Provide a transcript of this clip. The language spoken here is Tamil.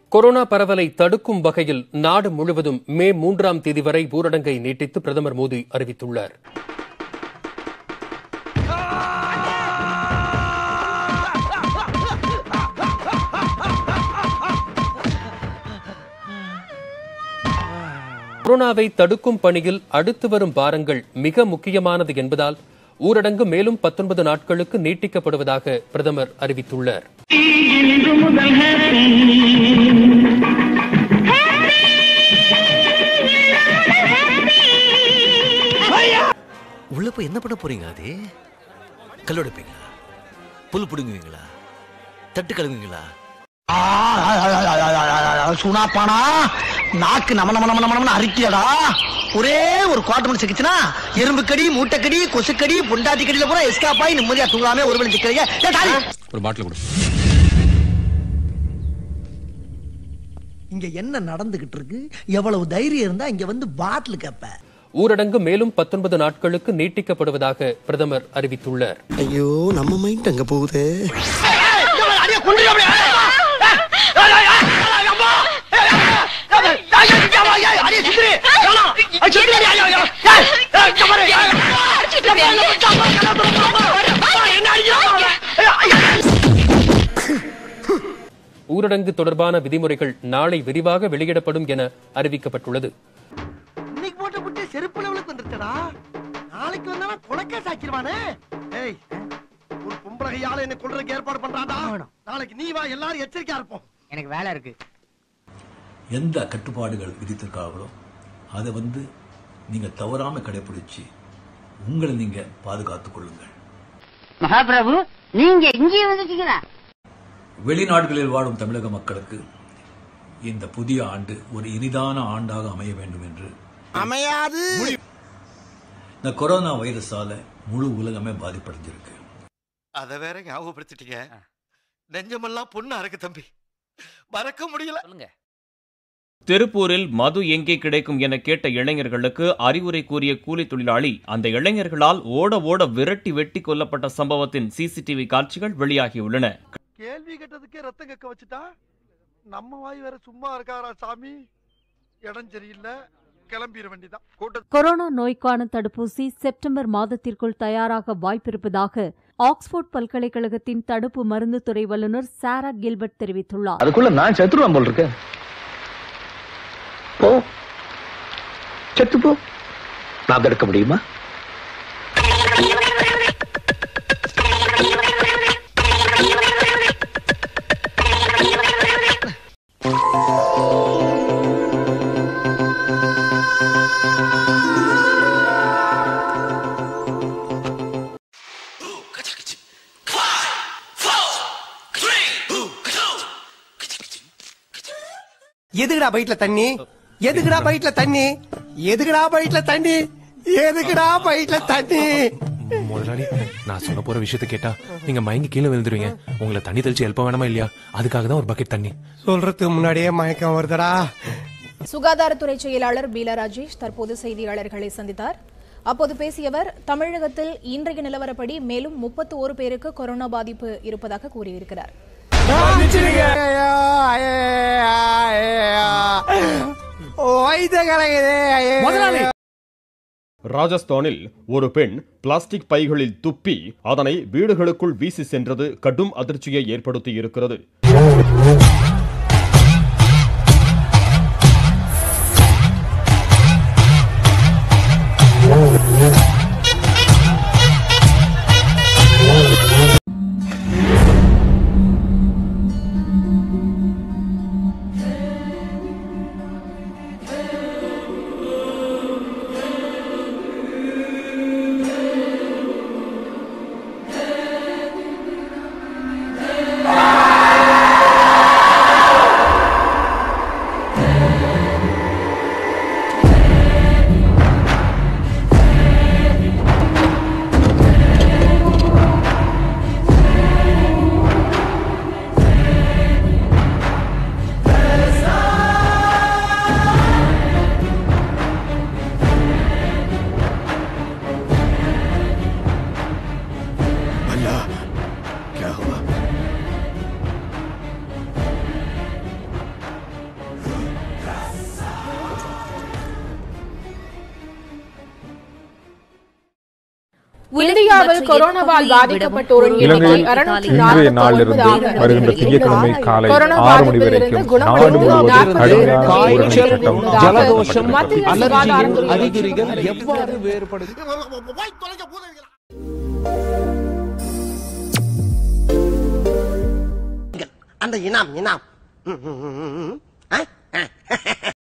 கொரோனா பரவலை தடுக்கும் வகையில் நாடு முழுவதும் மே மூன்றாம் தேதி வரை ஊரடங்கை நீட்டித்து பிரதமர் மோடி அறிவித்துள்ளார் கொரோனாவை தடுக்கும் பணியில் அடுத்து வரும் வாரங்கள் மிக முக்கியமானது என்பதால் ஊரடங்கு மேலும் 19 நாட்களுக்கு நீட்டிக்கப்படுவதாக பிரதமர் அறிவித்துள்ளார் இன்று முதல் ஹாப்பி உள்ள போய் என்ன பண்ண போறீங்க அது கல்லோடைப்பீங்களா புல் பிடுங்குவீங்களா தட்டு கழுவுவீங்களா சுனாப்பானா நாக்கு நம நம நம நம அரிக்கியடா ஒரே ஒரு குவார்டர் மணி சிக்கிச்சுனா எறும்பு கடி மூட்டைக்கடி கொசுக்கடி பொண்டாட்டி கடியில பூரா எஸ்காப் ஆகி நிம்மதியா தூங்காம ஒரு மணி சிக்கிறீங்க ஏய், தாடி. ஒரு பாட்டில் கொடு இங்க என்ன நடந்துகிட்டு இருக்கு எவ்வளவு தைரியம் இருந்தா இங்க வந்து பாட்டில் கேப்ப ஊரடங்கு மேலும் 19 நாட்களுக்கு நீட்டிக்கப்படுவதாக பிரதமர் அறிவித்துள்ளார் ஐயோ நம்ம மைண்ட் அங்க போகுது ஊரடங்கு தொடர்பான விதிமுறைகள் நாளை விரிவாக வெளியிடப்படும் என அறிவிக்கப்பட்டுள்ளது இன்னைக்கு போட்ட புட்டி செருப்பு லெவலுக்கு வந்துருச்சடா நாளைக்கு வந்தானா கொலைக்க சாக்கிடுவானே ஏய் ஒரு பொம்பளகையால என்ன கொல்றதுக்கு ஏற்பாடு பண்றான்டா நாளைக்கு நீ வா எல்லாரும் எச்சரிக்கையா இருப்போம் எனக்கு வேலை இருக்கு எந்த கட்டுப்பாடுகள் விதித்திருக்காங்களோ அதை வந்து நீங்க தவறாம கடைபிடிச்சு உங்களை நீங்க பாதுகாத்துக் கொள்ளுங்கள் மகாபிரபு நீங்க இங்கே வந்துட்டீங்களா வெளிநாடுகளில் வாழும் தமிழக மக்களுக்கு இந்த புதிய ஆண்டு ஒரு இனிதான ஆண்டாக அமைய வேண்டும் என்று அமையாது இந்த கொரோனா வைரஸால முழு உலகமே பாதிப்படைஞ்சிருக்கு அத வேற ஞாபகப்படுத்திட்டீங்க நெஞ்சமெல்லாம் பொண்ணு அறக்கு தம்பி மறக்க முடியல சொல்லுங்க திருப்பூரில் மது எங்கே கிடைக்கும் என கேட்ட இளைஞர்களுக்கு அறிவுரை கூறிய கூலி தொழிலாளி அந்த இளைஞர்களால் ஓட ஓட விரட்டி வெட்டி கொல்லப்பட்ட சம்பவத்தின் சிசிடிவி காட்சிகள் வெளியாகியுள்ளன கேள்வி கேட்டதுக்கே ரத்தம் கக்க வச்சுட்டா நம்ம வாய் வேற சும்மா இருக்காரா சாமி இடம் சரியில்லை கிளம்பிட வேண்டிதான் கூட்ட கொரோனா நோய்க்கான தடுப்பூசி செப்டம்பர் மாதத்திற்குள் தயாராக வாய்ப்பிருப்பதாக ஆக்ஸ்போர்ட் பல்கலைக்கழகத்தின் தடுப்பு மருந்து துறை வல்லுநர் சாரா கில்பர்ட் தெரிவித்துள்ளார் அதுக்குள்ள நான் செத்துருவேன் போல் இருக்கேன் போ செத்து போ நான் தடுக்க முடியுமா எதுக்குடா பைட்ல தண்ணி எதுக்குடா பைட்ல தண்ணி எதுக்குடா பைட்ல தண்ணி எதுக்குடா பைட்ல தண்ணி முதலாளி நான் சொல்ல போற விஷயத்த கேட்டா நீங்க மயங்கி கீழே விழுந்துருவீங்க உங்களை தண்ணி தெளிச்சு எழுப்ப வேணாமா இல்லையா அதுக்காக தான் ஒரு பக்கெட் தண்ணி சொல்றதுக்கு முன்னாடியே மயக்கம் வருதடா சுகாதாரத்துறை செயலாளர் பீலா ராஜேஷ் தற்போது செய்தியாளர்களை சந்தித்தார் அப்போது பேசியவர் தமிழகத்தில் இன்றைய நிலவரப்படி மேலும் முப்பத்து ஒரு பேருக்கு கொரோனா பாதிப்பு இருப்பதாக கூறியிருக்கிறார் ராஜஸ்தானில் ஒரு பெண் பிளாஸ்டிக் பைகளில் துப்பி அதனை வீடுகளுக்குள் வீசி சென்றது கடும் அதிர்ச்சியை ஏற்படுத்தி இருக்கிறது ஆ இந்தியாவில் கொரோனாவால் பாதிக்கப்பட்டோரின் எண்ணிக்கை இலங்கையில் அறுநூற்று இன்றைய நாற்பத்தி நாளிலிருந்து ஒன்பதாக வருகின்ற திங்கட்கிழமை காலை கொரோனா ஆறு மணி பாதிப்பிலிருந்து வரைக்கும் குணமடைந்து நாடு முழுவதும் நாற்பது கடுமையான பேருக்கு ஊரடங்கு ஏற்பட்டுள்ளதாக சட்டம் ஜலதோஷம் மத்திய அமல்படுத்தப்பட்டுள்ளது. சுகாதாரத்துறை அறிகுறிகள் எவ்வாறு வேறுபடுது அந்த இனாம் இனாம் ம், ம், ம், ம், ம். ஆ? ஆ.